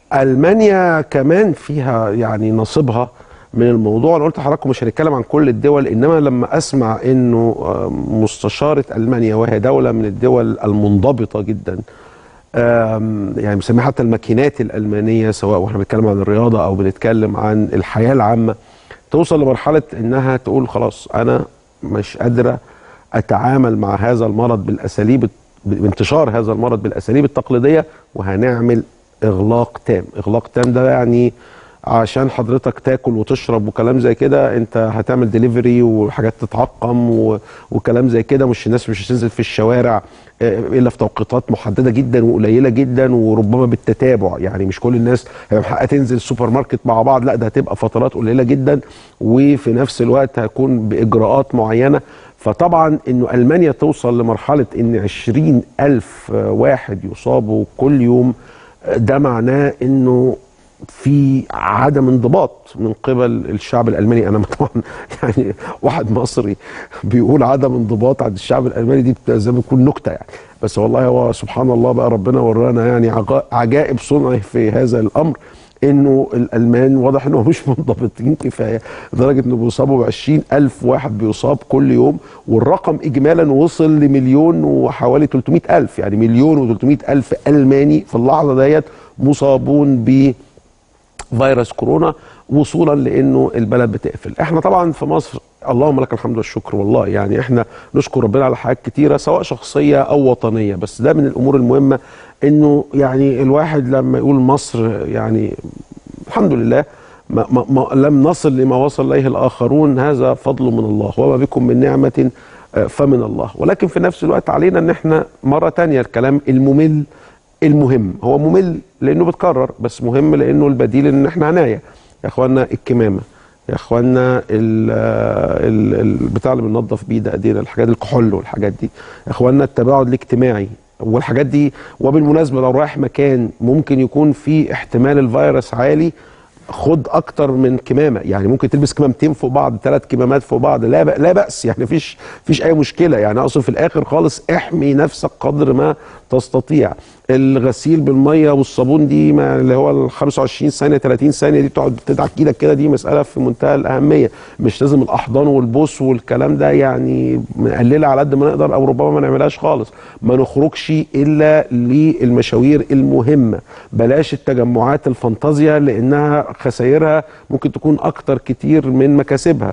المانيا كمان فيها يعني نصيبها من الموضوع انا قلت لحضراتكم مش هنتكلم عن كل الدول انما لما اسمع انه آه، مستشاره المانيا وهي دوله من الدول المنضبطه جدا آم، يعني بنسميها حتى الماكينات الالمانيه سواء واحنا بنتكلم عن الرياضه او بنتكلم عن الحياه العامه توصل لمرحله انها تقول خلاص انا مش قادره اتعامل مع هذا المرض بالاساليب بانتشار هذا المرض بالاساليب التقليديه وهنعمل اغلاق تام اغلاق تام ده يعني عشان حضرتك تاكل وتشرب وكلام زي كده انت هتعمل ديليفري وحاجات تتعقم و... وكلام زي كده مش الناس مش هتنزل في الشوارع اه، الا في توقيتات محدده جدا وقليله جدا وربما بالتتابع يعني مش كل الناس هيبقى محققه تنزل السوبر ماركت مع بعض لا ده هتبقى فترات قليله جدا وفي نفس الوقت هيكون باجراءات معينه فطبعا انه المانيا توصل لمرحله ان 20 الف واحد يصابوا كل يوم ده معناه انه في عدم انضباط من قبل الشعب الالماني انا طبعا يعني واحد مصري بيقول عدم انضباط عند الشعب الالماني دي بتبقى زي ما تكون نكته يعني بس والله هو سبحان الله بقى ربنا ورانا يعني عجا- عجائب صنعه في هذا الامر انه الالمان واضح انهم مش منضبطين كفايه لدرجه انه بيصابوا ب 20 الف واحد بيصاب كل يوم والرقم اجمالا وصل لمليون وحوالي 300 الف يعني مليون و300 الف الماني في اللحظه ديت مصابون ب فيروس كورونا وصولا لانه البلد بتقفل احنا طبعا في مصر اللهم لك الحمد والشكر والله يعني احنا نشكر ربنا على حاجات كتيره سواء شخصيه او وطنيه بس ده من الامور المهمه انه يعني الواحد لما يقول مصر يعني الحمد لله ما ما ما لم نصل لما وصل اليه الاخرون هذا فضل من الله وما بكم من نعمه آه، فمن الله ولكن في نفس الوقت علينا ان احنا مره تانية الكلام الممل المهم هو ممل لانه بتكرر بس مهم لانه البديل ان احنا عنايه يا اخوانا الكمامه يا اخوانا ال ال البتاع اللي بننظف بيه ده ايدينا الحاجات الكحول والحاجات دي يا اخوانا التباعد الاجتماعي والحاجات دي وبالمناسبه لو رايح مكان ممكن يكون فيه احتمال الفيروس عالي خد اكتر من كمامه يعني ممكن تلبس كمامتين فوق بعض ثلاث كمامات فوق بعض لا بأ لا باس يعني مفيش مفيش اي مشكله يعني اقصد في الاخر خالص احمي نفسك قدر ما تستطيع الغسيل بالميه والصابون دي ما اللي هو ال 25 ثانيه 30 ثانيه دي تقعد تدعك ايدك كده دي مساله في منتهى الاهميه مش لازم الاحضان والبوس والكلام ده يعني نقللها على قد ما نقدر او ربما ما نعملهاش خالص ما نخرجش الا للمشاوير المهمه بلاش التجمعات الفانتازيا لانها خسائرها ممكن تكون اكتر كتير من مكاسبها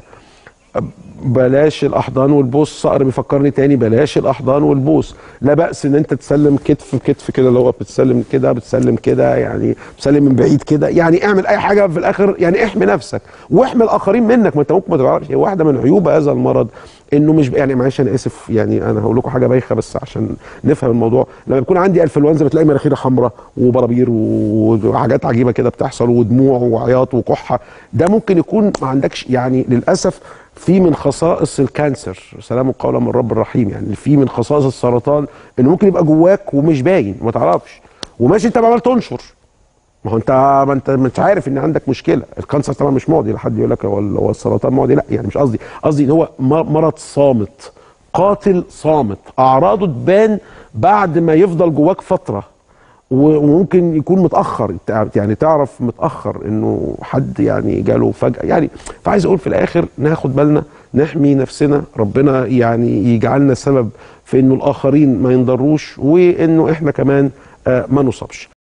بلاش الاحضان والبوس صقر بيفكرني تاني بلاش الاحضان والبوس لا باس ان انت تسلم كتف بكتف كده اللي هو بتسلم كده بتسلم كده يعني بتسلم من بعيد كده يعني اعمل اي حاجه في الاخر يعني احمي نفسك واحمي الاخرين منك ما انت ممكن ما تعرفش هي واحده من عيوب هذا المرض انه مش يعني معلش انا اسف يعني انا هقول لكم حاجه بايخه بس عشان نفهم الموضوع لما بيكون عندي انفلونزا بتلاقي مناخيري حمراء وبرابير وحاجات عجيبه كده بتحصل ودموع وعياط وكحه ده ممكن يكون ما عندكش يعني للاسف في من خصائص الكانسر سلام قولا من رب الرحيم يعني في من خصائص السرطان انه ممكن يبقى جواك ومش باين ما تعرفش وماشي انت عمال تنشر ما هو انت ما انت مش عارف ان عندك مشكله الكانسر طبعا مش معدي لحد يقول لك هو ال- هو السرطان معدي لا يعني مش قصدي قصدي ان هو م- مرض صامت قاتل صامت اعراضه تبان بعد ما يفضل جواك فتره و- وممكن يكون متاخر تع- يعني تعرف متاخر انه حد يعني جاله فجاه يعني فعايز اقول في الاخر ناخد بالنا نحمي نفسنا ربنا يعني يجعلنا سبب في انه الاخرين ما ينضروش وانه احنا كمان آه، ما نصابش